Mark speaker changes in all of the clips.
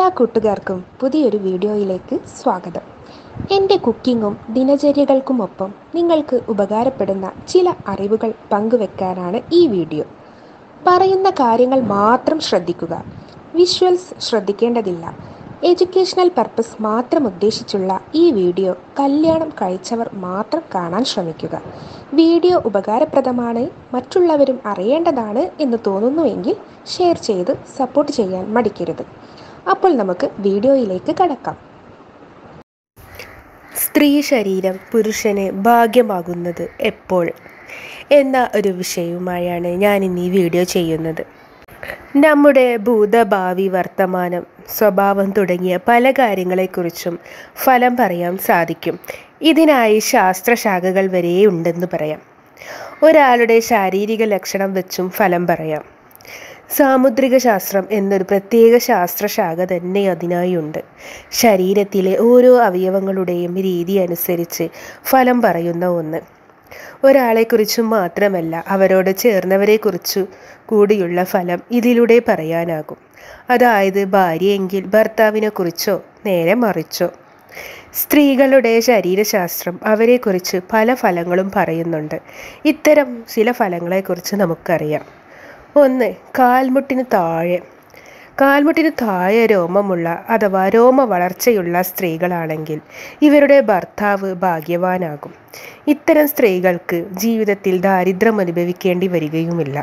Speaker 1: എല്ലാ കൂട്ടുകാർക്കും പുതിയൊരു വീഡിയോയിലേക്ക് സ്വാഗതം എൻ്റെ കുക്കിങ്ങും ദിനചര്യകൾക്കുമൊപ്പം നിങ്ങൾക്ക് ഉപകാരപ്പെടുന്ന ചില അറിവുകൾ പങ്കുവെക്കാനാണ് ഈ വീഡിയോ പറയുന്ന കാര്യങ്ങൾ മാത്രം ശ്രദ്ധിക്കുക വിഷ്വൽസ് ശ്രദ്ധിക്കേണ്ടതില്ല എഡ്യൂക്കേഷണൽ പർപ്പസ് മാത്രം ഉദ്ദേശിച്ചുള്ള ഈ വീഡിയോ കല്യാണം കഴിച്ചവർ മാത്രം കാണാൻ ശ്രമിക്കുക വീഡിയോ ഉപകാരപ്രദമാണ് മറ്റുള്ളവരും അറിയേണ്ടതാണ് എന്ന് തോന്നുന്നുവെങ്കിൽ ഷെയർ ചെയ്ത് സപ്പോർട്ട് ചെയ്യാൻ മടിക്കരുത് അപ്പോൾ നമുക്ക് വീഡിയോയിലേക്ക് കടക്കാം
Speaker 2: സ്ത്രീ ശരീരം പുരുഷന് ഭാഗ്യമാകുന്നത് എപ്പോൾ എന്ന ഒരു വിഷയവുമായാണ് ഞാൻ ഇന്ന് ഈ വീഡിയോ ചെയ്യുന്നത് നമ്മുടെ ഭൂതഭാവി വർത്തമാനം സ്വഭാവം തുടങ്ങിയ പല കാര്യങ്ങളെക്കുറിച്ചും ഫലം പറയാൻ സാധിക്കും ഇതിനായി ശാസ്ത്രശാഖകൾ വരെ ഉണ്ടെന്ന് പറയാം ഒരാളുടെ ശാരീരിക ലക്ഷണം വെച്ചും ഫലം പറയാം സാമുദ്രിക ശാസ്ത്രം എന്നൊരു പ്രത്യേക ശാസ്ത്രശാഖ തന്നെ അതിനായി ഉണ്ട് ശരീരത്തിലെ ഓരോ അവയവങ്ങളുടെയും രീതി അനുസരിച്ച് ഫലം പറയുന്ന ഒന്ന് ഒരാളെക്കുറിച്ചും മാത്രമല്ല അവരോട് ചേർന്നവരെക്കുറിച്ചു കൂടിയുള്ള ഫലം ഇതിലൂടെ പറയാനാകും അതായത് ഭാര്യയെങ്കിൽ ഭർത്താവിനെക്കുറിച്ചോ നേരെ മറിച്ചോ സ്ത്രീകളുടെ ശരീരശാസ്ത്രം അവരെക്കുറിച്ച് പല ഫലങ്ങളും പറയുന്നുണ്ട് ഇത്തരം ചില ഫലങ്ങളെക്കുറിച്ച് നമുക്കറിയാം ഒന്ന് കാൽമുട്ടിന് താഴെ കാൽമുട്ടിന് താഴെ രോമമുള്ള അഥവാ രോമ വളർച്ചയുള്ള സ്ത്രീകളാണെങ്കിൽ ഇവരുടെ ഭർത്താവ് ഭാഗ്യവാനാകും ഇത്തരം സ്ത്രീകൾക്ക് ജീവിതത്തിൽ ദാരിദ്ര്യം അനുഭവിക്കേണ്ടി വരികയുമില്ല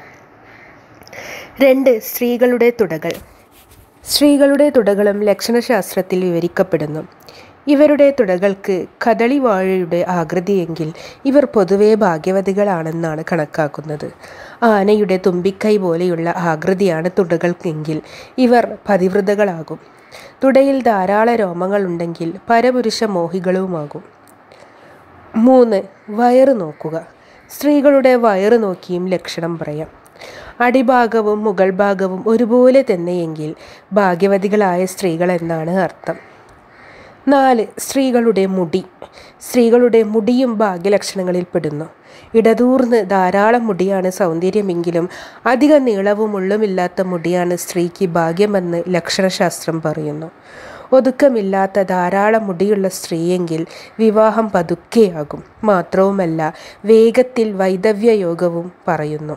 Speaker 2: രണ്ട് സ്ത്രീകളുടെ തുടകൾ സ്ത്രീകളുടെ തുടകളും ലക്ഷണശാസ്ത്രത്തിൽ വിവരിക്കപ്പെടുന്നു ഇവരുടെ തുടകൾക്ക് കദളിവാഴയുടെ ആകൃതിയെങ്കിൽ ഇവർ പൊതുവെ ഭാഗ്യവതികളാണെന്നാണ് കണക്കാക്കുന്നത് ആനയുടെ തുമ്പിക്കൈ പോലെയുള്ള ആകൃതിയാണ് തുടകൾക്കെങ്കിൽ ഇവർ പതിവ്രതകളാകും തുടയിൽ ധാരാളം രോമങ്ങളുണ്ടെങ്കിൽ പരപുരുഷ മോഹികളുമാകും മൂന്ന് വയറ് നോക്കുക സ്ത്രീകളുടെ വയറ് നോക്കിയും ലക്ഷണം പറയാം അടിഭാഗവും മുകൾ ഭാഗവും ഒരുപോലെ തന്നെയെങ്കിൽ ഭാഗ്യവതികളായ സ്ത്രീകൾ എന്നാണ് അർത്ഥം നാല് സ്ത്രീകളുടെ മുടി സ്ത്രീകളുടെ മുടിയും ഭാഗ്യലക്ഷണങ്ങളിൽ പെടുന്നു ഇടതൂർന്ന് ധാരാളം മുടിയാണ് സൗന്ദര്യമെങ്കിലും അധിക നീളവും ഉള്ളുമില്ലാത്ത മുടിയാണ് സ്ത്രീക്ക് ഭാഗ്യമെന്ന് ലക്ഷണശാസ്ത്രം പറയുന്നു ഒതുക്കമില്ലാത്ത ധാരാളം മുടിയുള്ള സ്ത്രീയെങ്കിൽ വിവാഹം പതുക്കെയാകും മാത്രവുമല്ല വേഗത്തിൽ വൈദവ്യ യോഗവും പറയുന്നു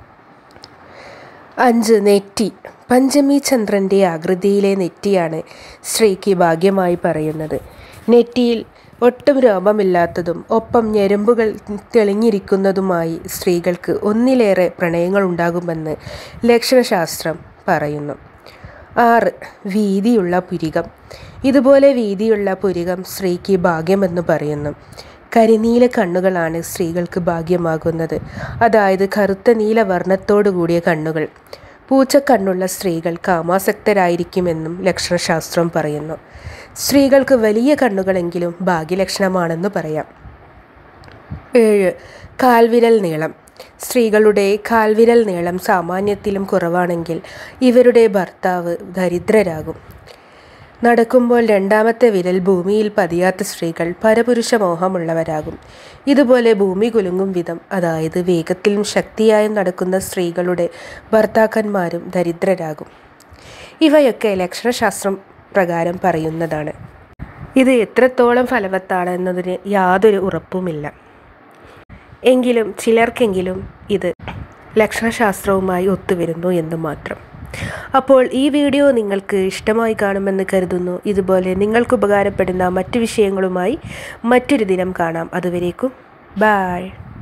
Speaker 2: അഞ്ച് നെറ്റി പഞ്ചമി ചന്ദ്രൻ്റെ ആകൃതിയിലെ നെറ്റിയാണ് സ്ത്രീക്ക് ഭാഗ്യമായി പറയുന്നത് നെറ്റിയിൽ ഒട്ടും രോമമില്ലാത്തതും ഒപ്പം ഞെരുമ്പുകൾ തെളിഞ്ഞിരിക്കുന്നതുമായി സ്ത്രീകൾക്ക് ഒന്നിലേറെ പ്രണയങ്ങൾ ഉണ്ടാകുമെന്ന് ലക്ഷണശാസ്ത്രം പറയുന്നു ആറ് വീതിയുള്ള പുരികം ഇതുപോലെ വീതിയുള്ള പുരികം സ്ത്രീക്ക് ഭാഗ്യമെന്ന് പറയുന്നു കരിനീല കണ്ണുകളാണ് സ്ത്രീകൾക്ക് ഭാഗ്യമാകുന്നത് അതായത് കറുത്ത നീല വർണ്ണത്തോടു കൂടിയ കണ്ണുകൾ പൂച്ചക്കണ്ണുള്ള സ്ത്രീകൾ കാമാസക്തരായിരിക്കുമെന്നും ലക്ഷണശാസ്ത്രം പറയുന്നു സ്ത്രീകൾക്ക് വലിയ കണ്ണുകളെങ്കിലും ഭാഗ്യലക്ഷണമാണെന്ന് പറയാം ഏഴ് കാൽവിരൽ നീളം സ്ത്രീകളുടെ കാൽവിരൽ നീളം സാമാന്യത്തിലും കുറവാണെങ്കിൽ ഇവരുടെ ഭർത്താവ് ദരിദ്രരാകും നടക്കുമ്പോൾ രണ്ടാമത്തെ വിരൽ ഭൂമിയിൽ പതിയാത്ത സ്ത്രീകൾ പരപുരുഷ മോഹമുള്ളവരാകും ഇതുപോലെ ഭൂമി കുലുങ്ങും വിധം അതായത് വേഗത്തിലും ശക്തിയായും നടക്കുന്ന സ്ത്രീകളുടെ ഭർത്താക്കന്മാരും ദരിദ്രരാകും ഇവയൊക്കെ ലക്ഷണശാസ്ത്രം പ്രകാരം പറയുന്നതാണ് ഇത് എത്രത്തോളം ഫലവത്താണ് എന്നതിന് യാതൊരു ഉറപ്പുമില്ല എങ്കിലും ചിലർക്കെങ്കിലും ഇത് ലക്ഷണശാസ്ത്രവുമായി ഒത്തുവരുന്നു എന്ന് മാത്രം അപ്പോൾ ഈ വീഡിയോ നിങ്ങൾക്ക് ഇഷ്ടമായി കാണുമെന്ന് കരുതുന്നു ഇതുപോലെ നിങ്ങൾക്ക് ഉപകാരപ്പെടുന്ന മറ്റു വിഷയങ്ങളുമായി മറ്റൊരു ദിനം കാണാം അതുവരേക്കും ബായ്